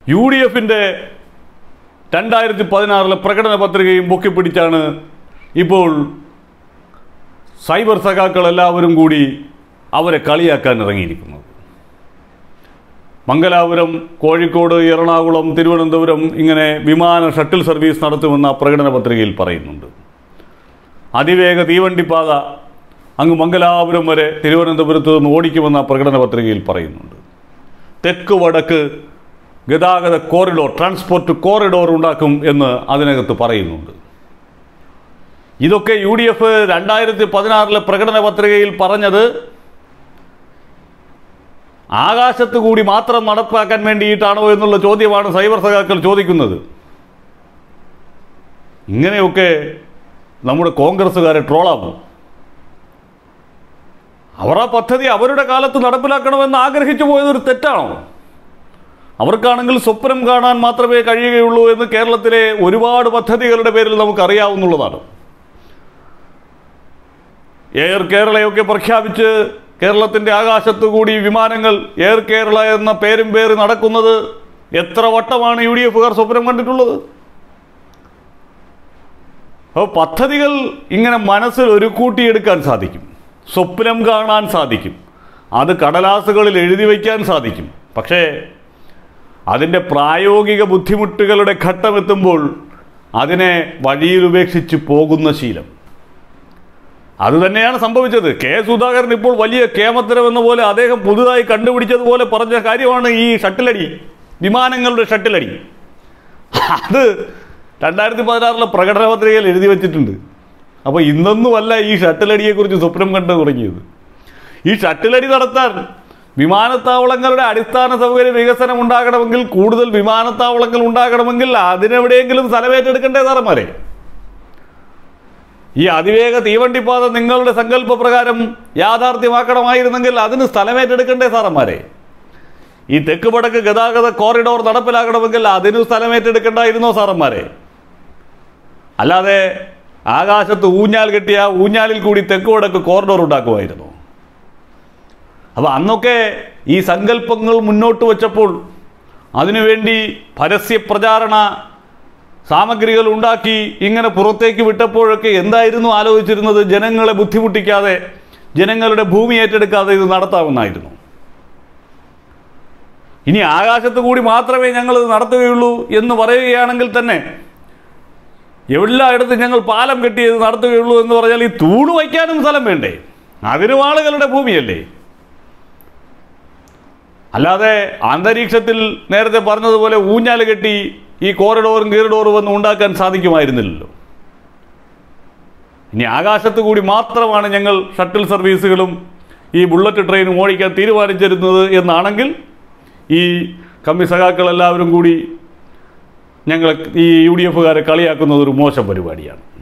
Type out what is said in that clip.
U D എഫിൻ്റെ രണ്ടായിരത്തി പതിനാറിലെ പ്രകടന പത്രികയും പൊക്കിപ്പിടിച്ചാണ് ഇപ്പോൾ സൈബർ സഖാക്കൾ എല്ലാവരും കൂടി അവരെ കളിയാക്കാൻ ഇറങ്ങിയിരിക്കുന്നത് മംഗലാപുരം കോഴിക്കോട് എറണാകുളം തിരുവനന്തപുരം ഇങ്ങനെ വിമാന ഷട്ടിൽ സർവീസ് നടത്തുമെന്ന് ആ പ്രകടന പത്രികയിൽ പറയുന്നുണ്ട് അതിവേഗ തീവണ്ടിപ്പാത അങ്ങ് മംഗലാപുരം വരെ തിരുവനന്തപുരത്ത് നിന്ന് ഓടിക്കുമെന്ന് ആ പ്രകടന പത്രികയിൽ പറയുന്നുണ്ട് തെക്ക് വടക്ക് ഗതാഗത കോറിഡോർ ട്രാൻസ്പോർട്ട് കോറിഡോർ ഉണ്ടാക്കും എന്ന് അതിനകത്ത് പറയുന്നുണ്ട് ഇതൊക്കെ യു ഡി എഫ് രണ്ടായിരത്തി പതിനാറിലെ പ്രകടന പത്രികയിൽ പറഞ്ഞത് ആകാശത്ത് കൂടി മാത്രം നടപ്പാക്കാൻ വേണ്ടിയിട്ടാണോ എന്നുള്ള ചോദ്യമാണ് സൈബർ സഖാക്കൾ ചോദിക്കുന്നത് ഇങ്ങനെയൊക്കെ നമ്മുടെ കോൺഗ്രസ്സുകാരെ ട്രോളാവും അവർ ആ പദ്ധതി അവരുടെ കാലത്ത് നടപ്പിലാക്കണമെന്ന് ആഗ്രഹിച്ചു പോയതൊരു തെറ്റാണോ അവർക്കാണെങ്കിൽ സ്വപ്നം കാണാൻ മാത്രമേ കഴിയുകയുള്ളൂ എന്ന് കേരളത്തിലെ ഒരുപാട് പദ്ധതികളുടെ പേരിൽ നമുക്കറിയാവുന്നുള്ളതാണ് എയർ കേരളയൊക്കെ പ്രഖ്യാപിച്ച് കേരളത്തിൻ്റെ ആകാശത്തു കൂടി വിമാനങ്ങൾ എയർ കേരള എന്ന പേരും പേര് നടക്കുന്നത് എത്ര വട്ടമാണ് യു ഡി എഫുകാർ സ്വപ്നം കണ്ടിട്ടുള്ളത് അപ്പോൾ പദ്ധതികൾ ഇങ്ങനെ മനസ്സിൽ ഒരു കൂട്ടിയെടുക്കാൻ സാധിക്കും സ്വപ്നം കാണാൻ സാധിക്കും അത് കടലാസുകളിൽ എഴുതി വയ്ക്കാൻ സാധിക്കും പക്ഷേ അതിൻ്റെ പ്രായോഗിക ബുദ്ധിമുട്ടുകളുടെ ഘട്ടമെത്തുമ്പോൾ അതിനെ വഴിയിൽ ഉപേക്ഷിച്ച് പോകുന്ന ശീലം അതുതന്നെയാണ് സംഭവിച്ചത് കെ സുധാകരൻ ഇപ്പോൾ വലിയ കേമത്തരം എന്ന പോലെ അദ്ദേഹം പുതുതായി കണ്ടുപിടിച്ചതുപോലെ പറഞ്ഞ കാര്യമാണ് ഈ ഷട്ടിലടി വിമാനങ്ങളുടെ ഷട്ടിലടി അത് രണ്ടായിരത്തി പതിനാറിലെ പ്രകടന പത്രികയിൽ എഴുതി വച്ചിട്ടുണ്ട് അപ്പോൾ ഇന്നൊന്നുമല്ല ഈ ഷട്ടിലടിയെക്കുറിച്ച് സ്വപ്നം കണ്ടു തുടങ്ങിയത് ഈ ഷട്ടിലടി നടത്താൻ വിമാനത്താവളങ്ങളുടെ അടിസ്ഥാന സൗകര്യ വികസനം ഉണ്ടാകണമെങ്കിൽ കൂടുതൽ വിമാനത്താവളങ്ങൾ ഉണ്ടാകണമെങ്കിൽ അതിനെവിടെയെങ്കിലും സ്ഥലമേറ്റെടുക്കണ്ടേ സാറന്മാരെ ഈ അതിവേഗ തീവണ്ടിപ്പാത നിങ്ങളുടെ സങ്കല്പ പ്രകാരം യാഥാർത്ഥ്യമാക്കണമായിരുന്നെങ്കിൽ അതിന് സ്ഥലമേറ്റെടുക്കണ്ടേ സാറന്മാരെ ഈ തെക്ക് വടക്ക് ഗതാഗത കോറിഡോർ നടപ്പിലാക്കണമെങ്കിൽ അതിന് സ്ഥലമേറ്റെടുക്കണ്ടായിരുന്നോ സാറന്മാരെ അല്ലാതെ ആകാശത്ത് ഊഞ്ഞാൽ കെട്ടിയ ആ ഊഞ്ഞാലിൽ കൂടി തെക്ക് വടക്ക് കോറിഡോർ ഉണ്ടാക്കുമായിരുന്നു അപ്പോൾ അന്നൊക്കെ ഈ സങ്കല്പങ്ങൾ മുന്നോട്ട് വച്ചപ്പോൾ അതിനുവേണ്ടി പരസ്യ പ്രചാരണ സാമഗ്രികൾ ഉണ്ടാക്കി ഇങ്ങനെ പുറത്തേക്ക് വിട്ടപ്പോഴൊക്കെ എന്തായിരുന്നു ആലോചിച്ചിരുന്നത് ജനങ്ങളെ ബുദ്ധിമുട്ടിക്കാതെ ജനങ്ങളുടെ ഭൂമി ഏറ്റെടുക്കാതെ ഇത് നടത്താമെന്നായിരുന്നു ഇനി ആകാശത്ത് കൂടി മാത്രമേ ഞങ്ങൾ ഇത് നടത്തുകയുള്ളൂ എന്ന് പറയുകയാണെങ്കിൽ തന്നെ എല്ലായിടത്തും ഞങ്ങൾ പാലം കെട്ടി ഇത് നടത്തുകയുള്ളൂ എന്ന് പറഞ്ഞാൽ ഈ തൂണ് വയ്ക്കാനും സ്ഥലം വേണ്ടേ അതിനും ആളുകളുടെ ഭൂമിയല്ലേ അല്ലാതെ അന്തരീക്ഷത്തിൽ നേരത്തെ പറഞ്ഞതുപോലെ ഊഞ്ഞാൽ കെട്ടി ഈ കോറിഡോറും കീറിഡോറും ഒന്നും ഉണ്ടാക്കാൻ സാധിക്കുമായിരുന്നില്ലല്ലോ ഇനി ആകാശത്ത് കൂടി മാത്രമാണ് ഞങ്ങൾ ഷട്ടിൽ സർവീസുകളും ഈ ബുള്ളറ്റ് ട്രെയിനും ഓടിക്കാൻ തീരുമാനിച്ചിരുന്നത് എന്നാണെങ്കിൽ ഈ കമ്മി സഖാക്കൾ എല്ലാവരും കൂടി ഞങ്ങൾ ഈ യു ഡി എഫുകാരെ കളിയാക്കുന്നത് ഒരു മോശം പരിപാടിയാണ്